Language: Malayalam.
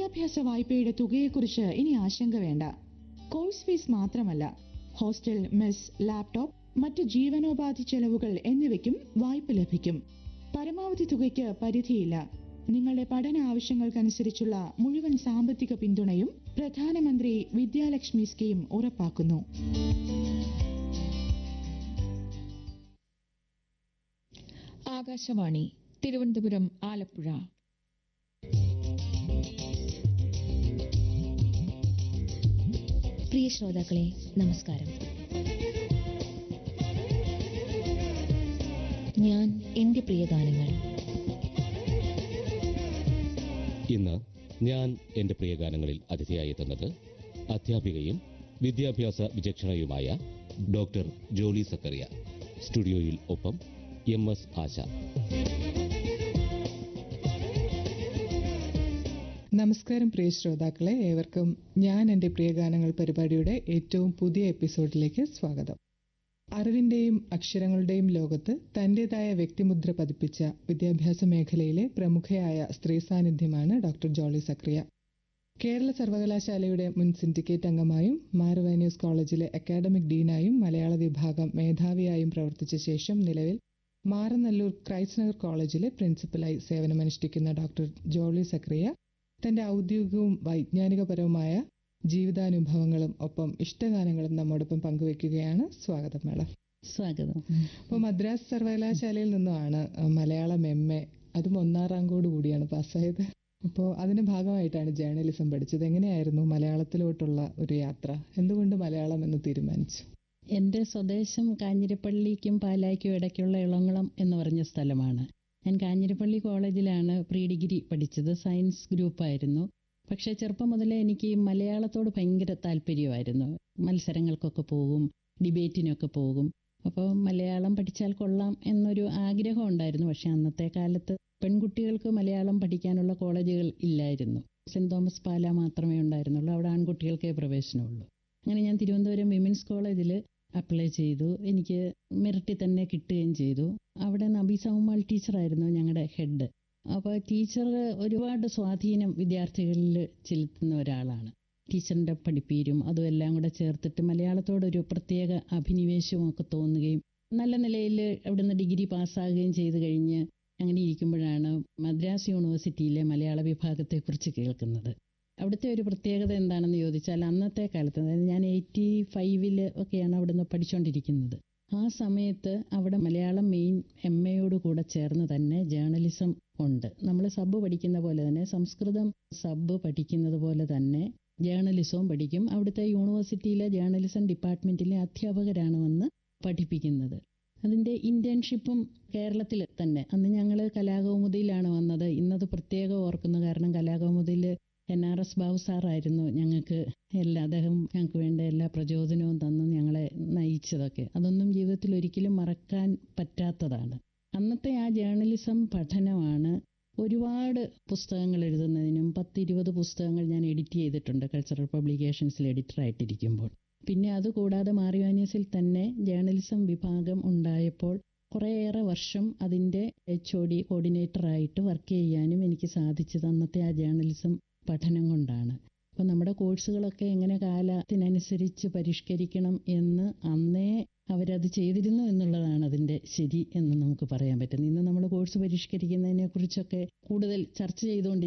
വിദ്യാഭ്യാസ വായ്പയുടെ തുകയെക്കുറിച്ച് ഇനി ആശങ്ക വേണ്ട കോഴ്സ് ഫീസ് മാത്രമല്ല ഹോസ്റ്റൽ മെസ് ലാപ്ടോപ്പ് മറ്റ് ജീവനോപാധി ചെലവുകൾ എന്നിവയ്ക്കും വായ്പ ലഭിക്കും പരമാവധി തുകയ്ക്ക് പരിധിയില്ല നിങ്ങളുടെ പഠന ആവശ്യങ്ങൾക്കനുസരിച്ചുള്ള മുഴുവൻ സാമ്പത്തിക പിന്തുണയും പ്രധാനമന്ത്രി വിദ്യാലക്ഷ്മി സ്കീം ഉറപ്പാക്കുന്നു ആകാശവാണി തിരുവനന്തപുരം ആലപ്പുഴ പ്രിയ ശ്രോതാക്കളെ നമസ്കാരം ഞാൻ എന്റെ പ്രിയ ഗാനങ്ങൾ ഇന്ന് ഞാൻ എൻ്റെ പ്രിയ ഗാനങ്ങളിൽ അതിഥിയായി എത്തുന്നത് അധ്യാപികയും വിദ്യാഭ്യാസ വിചക്ഷണയുമായ ഡോക്ടർ ജോളി സക്കറിയ സ്റ്റുഡിയോയിൽ ഒപ്പം എം എസ് ആശ നമസ്കാരം പ്രിയ ശ്രോതാക്കളെ ഏവർക്കും ഞാൻ എൻ്റെ പ്രിയ ഗാനങ്ങൾ പരിപാടിയുടെ ഏറ്റവും പുതിയ എപ്പിസോഡിലേക്ക് സ്വാഗതം അറിവിൻ്റെയും അക്ഷരങ്ങളുടെയും ലോകത്ത് തൻ്റെതായ വ്യക്തിമുദ്ര പതിപ്പിച്ച വിദ്യാഭ്യാസ മേഖലയിലെ പ്രമുഖയായ സ്ത്രീ സാന്നിധ്യമാണ് ഡോക്ടർ ജോളി സക്രിയ കേരള സർവകലാശാലയുടെ മുൻ സിൻഡിക്കേറ്റ് അംഗമായും മാർവാന്യൂസ് കോളേജിലെ അക്കാഡമിക് ഡീനായും മലയാള വിഭാഗം മേധാവിയായും പ്രവർത്തിച്ച ശേഷം നിലവിൽ മാറനല്ലൂർ ക്രൈസ്റ്റ് നഗർ കോളേജിലെ പ്രിൻസിപ്പലായി സേവനമനുഷ്ഠിക്കുന്ന ഡോക്ടർ ജോളി സക്രിയ തന്റെ ഔദ്യോഗികവും വൈജ്ഞാനികപരവുമായ ജീവിതാനുഭവങ്ങളും ഒപ്പം ഇഷ്ടഗാനങ്ങളും നമ്മോടൊപ്പം പങ്കുവെക്കുകയാണ് സ്വാഗതം മേഡം സ്വാഗതം അപ്പോൾ മദ്രാസ് സർവകലാശാലയിൽ നിന്നുമാണ് അഹ്, മലയാളം എം എ അതും ഒന്നാം റാങ്കോട് കൂടിയാണ് പാസ്സായത് അപ്പോൾ അതിന്റെ ഭാഗമായിട്ടാണ് ജേർണലിസം പഠിച്ചത് എങ്ങനെയായിരുന്നു മലയാളത്തിലോട്ടുള്ള ഒരു യാത്ര എന്തുകൊണ്ട് മലയാളം എന്ന് തീരുമാനിച്ചു എൻ്റെ സ്വദേശം കാഞ്ഞിരപ്പള്ളിക്കും പാലായ്ക്കും ഇടയ്ക്കുള്ള ഇളംകുളം എന്ന് പറഞ്ഞ സ്ഥലമാണ് ഞാൻ കാഞ്ഞിരപ്പള്ളി കോളേജിലാണ് പ്രീ ഡിഗ്രി പഠിച്ചത് സയൻസ് ഗ്രൂപ്പായിരുന്നു പക്ഷേ ചെറുപ്പം മുതലേ എനിക്ക് മലയാളത്തോട് ഭയങ്കര താല്പര്യമായിരുന്നു മത്സരങ്ങൾക്കൊക്കെ പോകും ഡിബേറ്റിനൊക്കെ പോകും അപ്പോൾ മലയാളം പഠിച്ചാൽ കൊള്ളാം എന്നൊരു ആഗ്രഹം ഉണ്ടായിരുന്നു പക്ഷേ അന്നത്തെ കാലത്ത് പെൺകുട്ടികൾക്ക് മലയാളം പഠിക്കാനുള്ള കോളേജുകൾ ഇല്ലായിരുന്നു സെൻറ് തോമസ് പാല മാത്രമേ ഉണ്ടായിരുന്നുള്ളൂ അവിടെ ആൺകുട്ടികൾക്കേ പ്രവേശനമുള്ളൂ അങ്ങനെ ഞാൻ തിരുവനന്തപുരം വിമൻസ് കോളേജിൽ അപ്ലൈ ചെയ്തു എനിക്ക് മെറിറ്റിൽ തന്നെ കിട്ടുകയും ചെയ്തു അവിടെ നബി സൗമാൾ ടീച്ചറായിരുന്നു ഞങ്ങളുടെ ഹെഡ് അപ്പോൾ ടീച്ചർ ഒരുപാട് സ്വാധീനം വിദ്യാർത്ഥികളിൽ ചെലുത്തുന്ന ഒരാളാണ് ടീച്ചറിൻ്റെ പഠിപ്പീരും അതും എല്ലാം കൂടെ ചേർത്തിട്ട് മലയാളത്തോടൊരു പ്രത്യേക അഭിനിവേശവും ഒക്കെ തോന്നുകയും നല്ല നിലയിൽ അവിടുന്ന് ഡിഗ്രി പാസ്സാകുകയും ചെയ്തു കഴിഞ്ഞ് അങ്ങനെ ഇരിക്കുമ്പോഴാണ് മദ്രാസ് യൂണിവേഴ്സിറ്റിയിലെ മലയാള വിഭാഗത്തെക്കുറിച്ച് കേൾക്കുന്നത് അവിടുത്തെ ഒരു പ്രത്യേകത എന്താണെന്ന് ചോദിച്ചാൽ അന്നത്തെ കാലത്ത് അതായത് ഞാൻ എയ്റ്റി ഫൈവിൽ ഒക്കെയാണ് അവിടുന്ന് പഠിച്ചുകൊണ്ടിരിക്കുന്നത് ആ സമയത്ത് അവിടെ മലയാളം മെയിൻ എം എയോട് കൂടെ ചേർന്ന് തന്നെ ജേർണലിസം ഉണ്ട് നമ്മൾ സബ് പഠിക്കുന്ന പോലെ തന്നെ സംസ്കൃതം സബ് പഠിക്കുന്നത് പോലെ തന്നെ ജേർണലിസവും പഠിക്കും അവിടുത്തെ യൂണിവേഴ്സിറ്റിയിലെ ജേർണലിസം ഡിപ്പാർട്ട്മെൻറ്റിലെ അധ്യാപകരാണ് വന്ന് പഠിപ്പിക്കുന്നത് അതിൻ്റെ ഇൻറ്റേൺഷിപ്പും കേരളത്തിൽ തന്നെ അന്ന് ഞങ്ങൾ കലാകൗമുദിയിലാണ് വന്നത് ഇന്നത് പ്രത്യേകം ഓർക്കുന്നു കാരണം കലാകൗമുദിയിൽ എൻ ആർ എസ് ബാബു സാറായിരുന്നു ഞങ്ങൾക്ക് എല്ലാ അദ്ദേഹം ഞങ്ങൾക്ക് വേണ്ട എല്ലാ പ്രചോദനവും തന്നു ഞങ്ങളെ നയിച്ചതൊക്കെ അതൊന്നും ജീവിതത്തിൽ ഒരിക്കലും മറക്കാൻ പറ്റാത്തതാണ് അന്നത്തെ ആ ജേർണലിസം പഠനമാണ് ഒരുപാട് പുസ്തകങ്ങൾ എഴുതുന്നതിനും പത്തിരുപത് പുസ്തകങ്ങൾ ഞാൻ എഡിറ്റ് ചെയ്തിട്ടുണ്ട് കൾച്ചറൽ പബ്ലിക്കേഷൻസിൽ എഡിറ്ററായിട്ടിരിക്കുമ്പോൾ പിന്നെ അതുകൂടാതെ മാറിവാന്യസിൽ തന്നെ ജേർണലിസം വിഭാഗം ഉണ്ടായപ്പോൾ കുറേയേറെ വർഷം അതിൻ്റെ എച്ച് ഒ ഡി കോർഡിനേറ്ററായിട്ട് വർക്ക് ചെയ്യാനും എനിക്ക് സാധിച്ചത് അന്നത്തെ ആ ജേർണലിസം പഠനം കൊണ്ടാണ് അപ്പോൾ നമ്മുടെ കോഴ്സുകളൊക്കെ എങ്ങനെ കാലത്തിനനുസരിച്ച് പരിഷ്കരിക്കണം എന്ന് അന്നേ അവരത് ചെയ്തിരുന്നു എന്നുള്ളതാണ് അതിൻ്റെ ശരി എന്ന് നമുക്ക് പറയാൻ പറ്റുന്നത് ഇന്ന് നമ്മൾ കോഴ്സ് പരിഷ്കരിക്കുന്നതിനെ കുറിച്ചൊക്കെ കൂടുതൽ ചർച്ച ചെയ്തുകൊണ്ട്